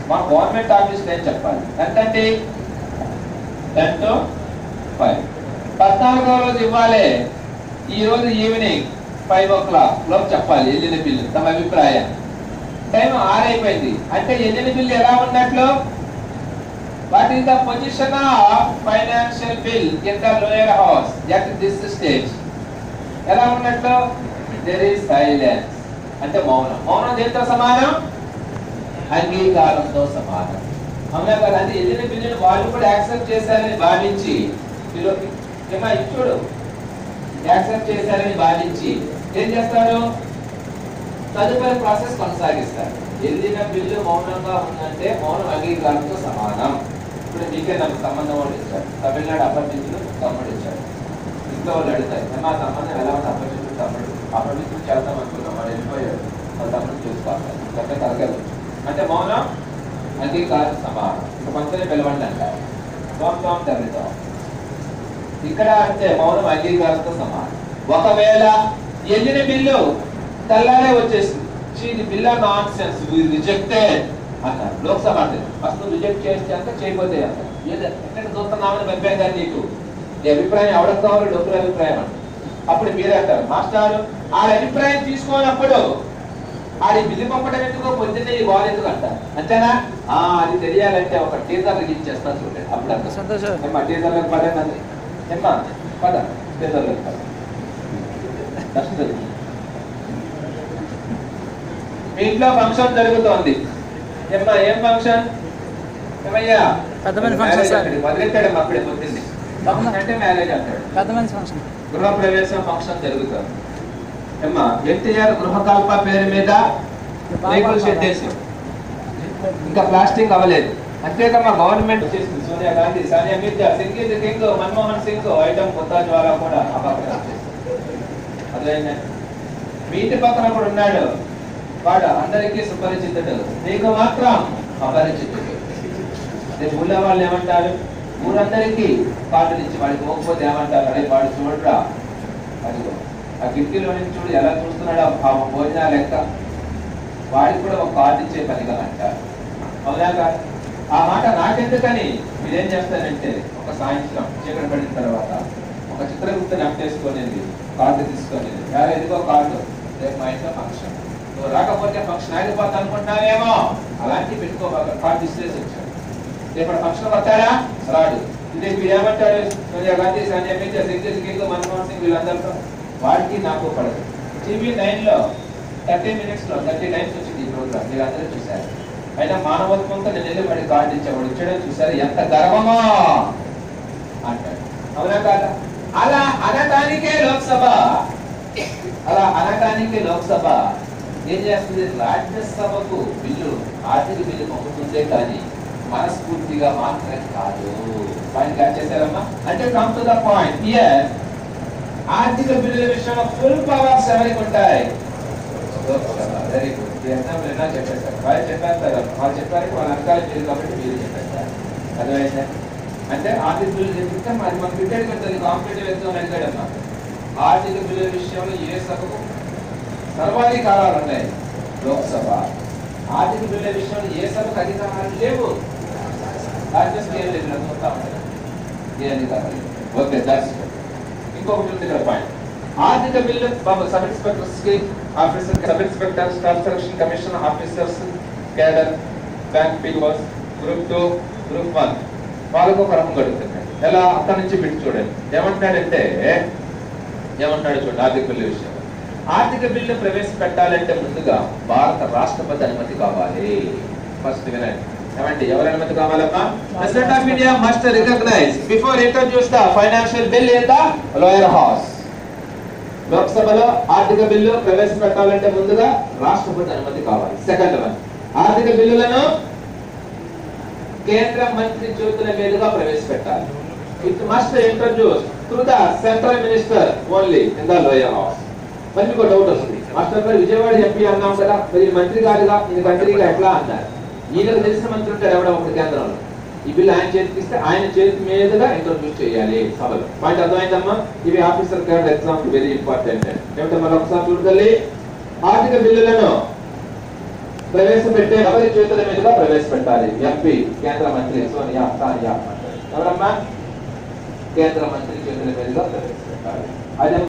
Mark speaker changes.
Speaker 1: మా government office నేను చెప్పాలి ఎంతండి టెన్ టు ఫైవ్ పద్నాలుగో రోజు ఇవ్వాలి ఈ రోజు ఈవినింగ్ ఫైవ్ ఓ క్లాక్ లోపు చెప్పాలి వెళ్ళిన బిల్లు తమ అభిప్రాయం టైం ఆరైపోయింది అంటే వెళ్ళిన బిల్లు ఎలా ఉన్నట్లు what is the position of financial bill in the lower house at this stage ఎలా ఉన్నట్లు దెర్ ఈస్ సైలెన్స్ అంటే మౌనం మౌనం దేంతో సమానం అంగీకారంతో సమానం అవునా కదా అంటే వెళ్ళిన బిల్లుని వాళ్ళు కూడా యాక్సెప్ట్ చేశారని భావించి మీరు ఏమా ఇచ్చుడు యాక్సెప్ట్ చేశారని భావించి ఏం చేస్తారు తదుపరి ప్రాసెస్ కొనసాగిస్తారు వెళ్ళిన బిల్లు మౌనంగా ఉందంటే మౌనం అంగీకారంతో సమానం ఇప్పుడు మీకే నాకు సంబంధం వాళ్ళు ఇచ్చారు తమిళనాడు అప్పటించులు తమ్ముడు ఇచ్చాడు ఇంట్లో వాళ్ళు అడుగుతారు "ఏమ్మా, సంబంధం ఎలా ఉంది అప్పటించులు తమ్ముడు అప్పటించులు చేద్దాం అనుకున్నాం వాడు వెళ్ళిపోయాడు వాళ్ళ తమ్ముడు చూసుకోవాలి లేకపోతే కలగదు అంటే మౌనం అంగీకారం సమానం ఇక మంత్రి పిలవండి అంటారు తోం తోం తగ్గుతాం ఇక్కడ అంటే మౌనం అంగీకారంతో సమానం ఒకవేళ వెళ్ళిన బిల్లు తెల్లారే వచ్చేసింది "ఛీ, ఇది బిల్ నాన్ సెన్స్ రిజెక్టెడ్ అన్నారు లోక్సభ అంటే ఫస్ట్ రిజెక్ట్ చేస్తే అంత చేయకపోతే అంత ఏదో ఎక్కడ చూస్తున్నామని పంపాం కానీ నీకు నీ అభిప్రాయం ఎవరికి కావాలి డబ్బుల అభిప్రాయం అంట అప్పుడు మీరే అంటారు మాస్టర్ ఆ అభిప్రాయం తీసుకోనప్పుడు ఆడి బిల్లు పంపడం ఎందుకో పొద్దున్నే ఈ బాల్ ఎందుకు అంటారు అంతేనా ఆ అది తెలియాలంటే ఒక టీజర్ రిలీజ్ చేస్తాను చూడండి అప్పుడు అంటారు
Speaker 2: సంతోషం
Speaker 1: ఏమ్మా టీజర్లకు పడేనండి ఏమ్మా పద టీజర్లకు పద వస్తుంది మీ ఇంట్లో ఫంక్షన్ జరుగుతోంది ఏమ్మా ఏం ఫంక్షన్ ఏమయ్యా
Speaker 2: పెద్ద మనిషి function, సార్.
Speaker 1: మొదలెట్టాడు అప్పుడే పొద్దున్నే ఫంక్షన్ అంటే మ్యారేజ్ అంటాడు
Speaker 2: పెద్ద మనిషి ఫంక్షన్
Speaker 1: గృహప్రవేశం ఫంక్షన్ జరుగుతుంది ఏమ్మా ఎన్టీఆర్ గృహకల్ప పేరు మీద రేకులు షెడ్ వేసి ఇంకా ప్లాస్టింగ్ అవ్వలేదు అంతేకమ్మా గవర్నమెంట్ వచ్చేసింది Sonia Gandhi Sania Mirza single king Manmohan Singh item కొత్త ద్వారా కూడా ఆ పక్కన వచ్చేసింది. అర్థమైందా మీ ఇంటి పక్కన కూడా ఉన్నాడు వాడు అందరికీ సుపరిచితుడు నీకు మాత్రం అపరిచితుడు అదే ఊళ్ళో వాళ్ళు ఏమంటారు ఊరందరికీ కార్డులు ఇచ్చి వాడికి పోకపోతే ఏమంటారు అరే వాడు చూడరా అదిగో ఆ కిటికీలో నుంచి చూడు ఎలా చూస్తున్నాడో ఆ భోజనాల లెక్క వాడికి కూడా ఒక కార్డు ఇచ్చే పనిగా అంటారు అవునా కాదు ఆ మాట నాకెందుకని మీరేం చేస్తారంటే ఒక సాయంత్రం చీకటి పడిన తర్వాత ఒక చిత్రగుప్తని అట్టేసుకొని కార్డు తీసుకొని వేరే ఎదుగో కార్డు రేపు మా ఇంట్లో ఫంక్షన్ నువ్వు రాకపోతే ఫంక్షన్ ఆగిపోతా అనుకుంటున్నావేమో అలాంటి పెట్టుకోబాక కార్డు ఇచ్చేసి వచ్చాడు రేపు ఫంక్షన్ వస్తాడా రాడు ఇది వీడు ఏమంటాడు సోనియా గాంధీ సానియా మిర్జా సింగ్ కింగ్ మన్మోహన్ సింగ్ వీళ్ళందరితో వాడికి నాకు పడదు టీవీ నైన్ లో థర్టీ మినిట్స్ లో థర్టీ టైమ్స్ వచ్చింది ఈ ప్రోగ్రామ్ మీరు అందరూ చూశారు అయినా మానవత్వంతో నేను వెళ్ళి వాడి కార్డు ఇచ్చేవాడు ఇచ్చాడో చూసారు ఎంత గర్వమో అంటాడు అవునా కాదా అలా అనటానికే లోక్సభ అలా అనటానికే లోక్సభ ఏం చేస్తుంది రాజ్యసభకు బిల్లు ఆర్థిక బిల్లు పంపుతుందే కానీ మనస్ఫూర్తిగా మాత్రం కాదు పాయింట్ క్యాచ్ చేశారమ్మా అంటే come to the point here ఆర్థిక బిల్లుల విషయంలో ఫుల్ పవర్స్ ఎవరికి ఉంటాయి వెరీ గుడ్ ఎగ్జాంపుల్ ఎలా చెప్పేశారు వాళ్ళు చెప్పారు సార్ వాళ్ళు చెప్పారు వాళ్ళ వెనకాల మీరు కాబట్టి మీరు చెప్పేశారు అర్థమైందా అంటే ఆర్థిక బిల్లు చెప్తే మరి మన క్రికెట్ ఉంటుంది కాంపిటేటివ్ ఎగ్జామ్ అడిగాడమ్మా ఆర్థిక బిల్లుల విషయంలో ఏ సభకు సర్వాధికారాలు ఉన్నాయి లోక్సభ ఆర్థిక బిల్లుల విషయంలో ఏ సభకు అధికారాలు లేవు రాజ్యసభ ఏం లేదు నాకు మొత్తం ఉంటుంది. ఏ అధికారాలు లేవు. ఓకే దట్స్ ఇంకొకటి ఉంది ఇక్కడ పాయింట్ ఆర్థిక బిల్లు బాబు సబ్ ఇన్స్పెక్టర్స్ కి officer sub inspectors construction commission officers cadre bank POs group two group one వాళ్ళకు ఒక రంగు గడుపుతున్నాడు ఎలా అక్కడి నుంచి బిట్ చూడండి ఏమంటాడంటే ఏమంటాడు చూడండి ఆర్థిక బిల్లు విషయం ఆర్థిక బిల్లు ప్రవేశపెట్టాలంటే ముందుగా భారత రాష్ట్రపతి అనుమతి కావాలి ఫస్ట్ వినండి ఏమంటే ఎవరి అనుమతి కావాలమ్మా President of India must recognise before introduce the financial bill in the lower house లోక్సభలో ఆర్థిక బిల్లు ప్రవేశపెట్టాలంటే ముందుగా రాష్ట్రపతి అనుమతి కావాలి సెకండ్ వన్ ఆర్థిక బిల్లులను కేంద్ర మంత్రి చేతుల మీదుగా ప్రవేశపెట్టాలి it must introduce through the central minister only in the lower house మరి మీకు డౌట్ వస్తుంది మాస్టర్ గారు విజయవాడ ఎంపీ అన్నాం కదా మరి ఈ మంత్రి గారుగా ఇది మంత్రిగా ఎట్లా అన్నారు ఈయనకు తెలిసిన మంత్రి ఉంటారు ఎవడో ఒకటి కేంద్రంలో ఈ బిల్లు ఆయన చేతికి ఇస్తే ఆయన చేతి మీదుగా ఇంట్రడ్యూస్ చేయాలి సభలో పాయింట్ అర్థమైందమ్మా ఇవి officer card exam very important ఏమిటో మరి ఒకసారి చూడాలి ఆర్థిక బిల్లులను ప్రవేశపెట్టే ఎవరి చేతుల మీదుగా ప్రవేశపెట్టాలి ఎంపీ కేంద్ర మంత్రి సోనియా సానియా ఎవరమ్మా కేంద్ర మంత్రి చేతుల మీదుగా ప్రవేశపెట్టాలి అది